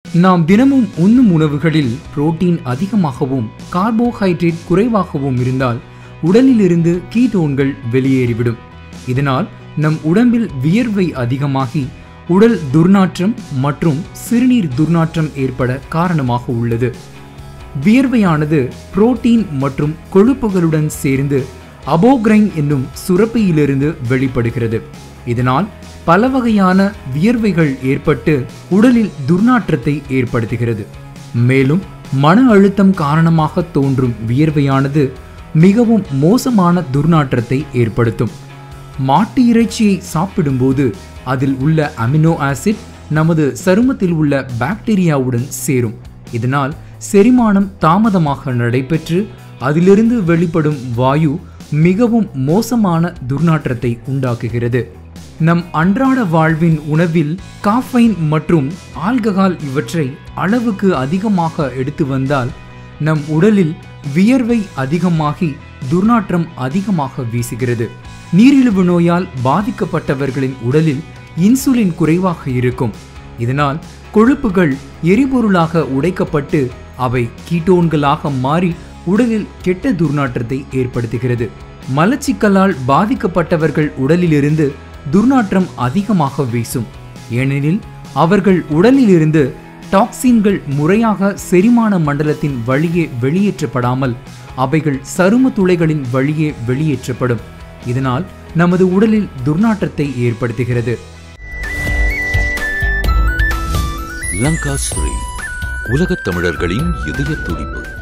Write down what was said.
நாம் தினமும் உண்ணும் உணவுகளில் புரோட்டீன் அதிகமாகவும் கார்போஹைட்ரேட் குறைவாகவும் இருந்தால் உடலிலிருந்து கீட்டோன்கள் வெளியேறிவிடும் இதனால் நம் உடம்பில் வியர்வை அதிகமாகி உடல் துர்நாற்றம் மற்றும் சிறுநீர் துர்நாற்றம் ஏற்பட காரணமாக உள்ளது வியர்வையானது புரோட்டீன் மற்றும் கொழுப்புகளுடன் சேர்ந்து அபோக்ரைன் என்னும் சுரப்பியிலிருந்து வெளிப்படுகிறது இதனால் பல வகையான வியர்வைகள் ஏற்பட்டு உடலில் துர்நாற்றத்தை ஏற்படுத்துகிறது மேலும் மன அழுத்தம் காரணமாக தோன்றும் வியர்வையானது மிகவும் மோசமான துர்நாற்றத்தை ஏற்படுத்தும் மாட்டு இறைச்சியை சாப்பிடும்போது அதில் உள்ள அமினோ ஆசிட் நமது சருமத்தில் உள்ள பாக்டீரியாவுடன் சேரும் இதனால் செரிமானம் தாமதமாக நடைபெற்று அதிலிருந்து வெளிப்படும் வாயு மிகவும் மோசமான துர்நாற்றத்தை உண்டாக்குகிறது நம் அன்றாட வாழ்வின் உணவில் காஃபைன் மற்றும் ஆல்கஹால் இவற்றை அளவுக்கு அதிகமாக எடுத்து வந்தால் நம் உடலில் வியர்வை அதிகமாகி துர்நாற்றம் அதிகமாக வீசுகிறது நீரிழிவு நோயால் பாதிக்கப்பட்டவர்களின் உடலில் இன்சுலின் குறைவாக இருக்கும் இதனால் கொழுப்புகள் எரிபொருளாக உடைக்கப்பட்டு அவை கீட்டோன்களாக மாறி உடலில் கெட்ட துர்நாற்றத்தை ஏற்படுத்துகிறது மலச்சிக்கலால் பாதிக்கப்பட்டவர்கள் உடலிலிருந்து துர்நாற்றம் அதிகமாக வீசும் ஏனெனில் அவர்கள் உடலிலிருந்து டாக்சின்கள் முறையாக செரிமான மண்டலத்தின் வழியே வெளியேற்றப்படாமல் அவைகள் சரும துளைகளின் வழியே வெளியேற்றப்படும் இதனால் நமது உடலில் துர்நாற்றத்தை ஏற்படுத்துகிறது லங்கா ஸ்ரீ உலகத் தமிழர்களின் இதய துடிப்பு